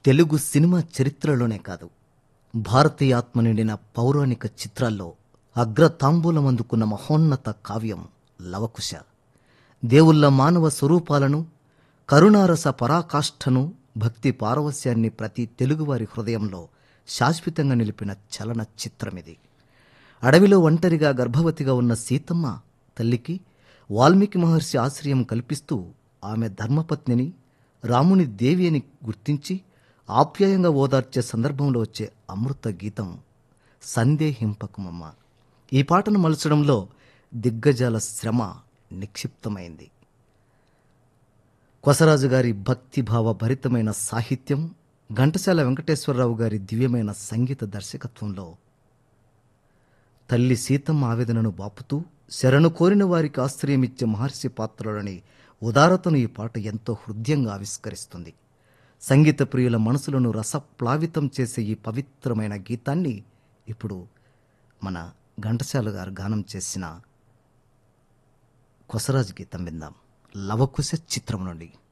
Telugu cinema చరిత్రలోనే కాదు భారతీయ ఆత్మ నిండిన పౌరాణిక చిత్రాల్లో అగ్రతాంబూలం అందుకున్న మహోన్నత కావ్యం లవకుశ దేవుళ్ళ మానవ స్వరూపాలను కరుణారస పరాకాష్ఠను భక్తి పారవస్యాన్ని ప్రతి తెలుగువారి హృదయంలో శాశ్వతంగా నిలిపిన చలన చిత్రమిది అడవిలో ఒంటరిగా గర్భవతిగా ఉన్న సీతమ్మ తల్లికి వాల్మీకి మహర్షి ఆశ్రయం కల్పిస్తూ ఆమె ధర్మపత్నిని రాముని దేవి అని గుర్తించి ఆప్యాయంగా ఓదార్చే సందర్భంలో వచ్చే అమృత గీతం సందేహింపకమమ్మ ఈ పాటను మలచడంలో దిగ్గజాల శ్రమ నిక్షిప్తమైంది కొసరాజు గారి భక్తిభావ భరితమైన సాహిత్యం ఘంటసాల వెంకటేశ్వరరావు గారి దివ్యమైన సంగీత దర్శకత్వంలో తల్లి సీతమ్మ ఆవేదనను బాపుతూ శరణు కోరిన వారికి ఆశ్రయమిచ్చే మహర్షి పాత్రలోని ఉదారతను ఈ పాట ఎంతో హృదయంగా ఆవిష్కరిస్తుంది సంగీత ప్రియుల మనసులను రసప్లావితం చేసే ఈ పవిత్రమైన గీతాన్ని ఇప్పుడు మన ఘంటసాల గారు గానం చేసిన కొసరాజు గీతం విందాం లవకుశ చిత్రం నుండి